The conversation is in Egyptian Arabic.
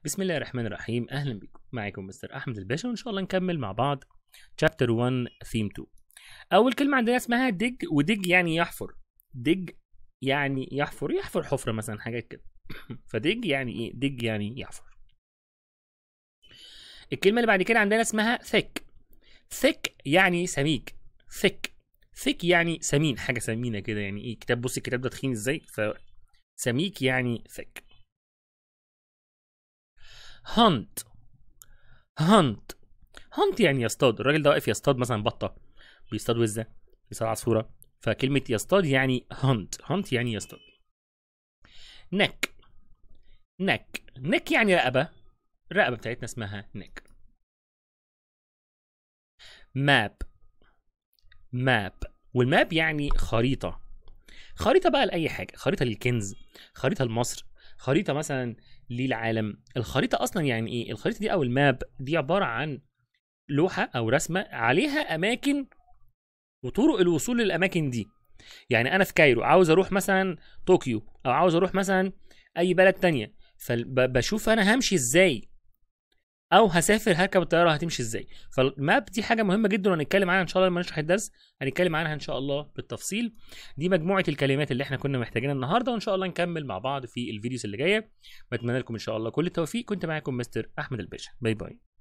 بسم الله الرحمن الرحيم اهلا بكم معاكم مستر احمد الباشا وان شاء الله نكمل مع بعض chapter 1 theme 2 اول كلمه عندنا اسمها دج ودج يعني يحفر دج يعني يحفر يحفر حفره مثلا حاجات كده فدج يعني ايه دج يعني يحفر الكلمه اللي بعد كده عندنا اسمها thick thick يعني سميك thick thick يعني سمين حاجه سمينه كده يعني ايه كتاب بص الكتاب ده تخين ازاي فسميك يعني thick هانت هانت هانت يعني يصطاد الراجل ده واقف يصطاد مثلا بطه بيصطاد وزه بيصطاد عصفوره فكلمه يصطاد يعني هانت هانت يعني يصطاد نك نك نك يعني رقبه الرقبه بتاعتنا اسمها نك ماب ماب والماب يعني خريطه خريطه بقى لاي حاجه خريطه للكنز خريطه لمصر خريطه مثلا للعالم الخريطه اصلا يعني ايه الخريطه دي او الماب دي عباره عن لوحه او رسمه عليها اماكن وطرق الوصول للاماكن دي يعني انا في كايرو عاوز اروح مثلا طوكيو او عاوز اروح مثلا اي بلد تانية فبشوف انا همشي ازاي او هسافر هركب الطياره هتمشي ازاي فالماب دي حاجه مهمه جدا وهنتكلم عنها ان شاء الله لما نشرح الدرس هنتكلم عنها ان شاء الله بالتفصيل دي مجموعه الكلمات اللي احنا كنا محتاجينها النهارده وان شاء الله نكمل مع بعض في الفيديوز اللي جايه بتمنى لكم ان شاء الله كل التوفيق كنت معاكم مستر احمد الباشا باي باي